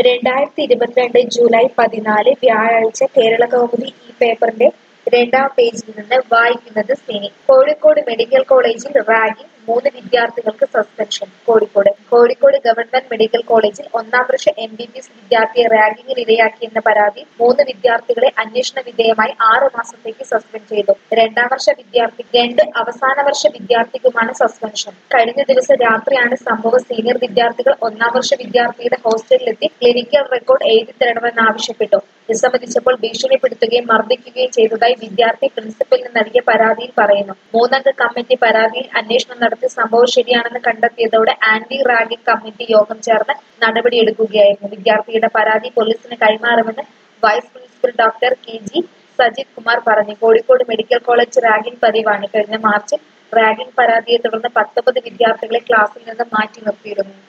രണ്ടായിരത്തി ഇരുപത്തിരണ്ട് ജൂലൈ പതിനാല് വ്യാഴാഴ്ച കേരള കൗമുദി ഈ പേപ്പറിന്റെ രണ്ടാം പേജിൽ നിന്ന് വായിക്കുന്നത് സിനി കോഴിക്കോട് മെഡിക്കൽ കോളേജിൽ റാഗിംഗ് മൂന്ന് വിദ്യാർത്ഥികൾക്ക് suspension Kozhikode Kozhikode government medical കോളേജിൽ ഒന്നാം വർഷ എം ബി ബി എസ് വിദ്യാർത്ഥിയെ റാഗിംഗിന് ഇരയാക്കിയെന്ന പരാതി മൂന്ന് വിദ്യാർത്ഥികളെ അന്വേഷണ വിധേയമായി ആറ് മാസത്തേക്ക് സസ്പെൻഡ് ചെയ്തു രണ്ടാം വർഷ വിദ്യാർത്ഥി രണ്ട് അവസാന വർഷ വിദ്യാർത്ഥിക്കുമാണ് സസ്പെൻഷൻ കഴിഞ്ഞ ദിവസം രാത്രിയാണ് സംഭവം സീനിയർ വിദ്യാർത്ഥികൾ ഒന്നാം വർഷ വിദ്യാർത്ഥിയുടെ ഹോസ്റ്റലിലെത്തി ക്ലിനിക്കൽ റെക്കോർഡ് എഴുതി തരണമെന്ന് ആവശ്യപ്പെട്ടു വിസമ്മതിച്ചപ്പോൾ ഭീഷണിപ്പെടുത്തുകയും മർദ്ദിക്കുകയും ചെയ്തതായി വിദ്യാർത്ഥി പ്രിൻസിപ്പലിന് നൽകിയ പരാതിയിൽ പറയുന്നു മൂന്നംഗ കമ്മിറ്റി പരാതിയിൽ അന്വേഷണം നടത്തി സംഭവം ശരിയാണെന്ന് കണ്ടെത്തിയതോടെ ആന്റി റാഗിംഗ് കമ്മിറ്റി യോഗം ചേർന്ന് നടപടിയെടുക്കുകയായിരുന്നു വിദ്യാർത്ഥിയുടെ പരാതി പോലീസിന് കൈമാറുമെന്ന് vice principal doctor K G Sajith Kumar പറഞ്ഞു കോഴിക്കോട് മെഡിക്കൽ കോളേജ് റാഗിംഗ് പതിവാണ് കഴിഞ്ഞ മാർച്ചിൽ റാഗിംഗ് പരാതിയെ തുടർന്ന് പത്തൊമ്പത് വിദ്യാർത്ഥികളെ ക്ലാസ്സിൽ നിന്ന് മാറ്റി നിർത്തിയിരുന്നു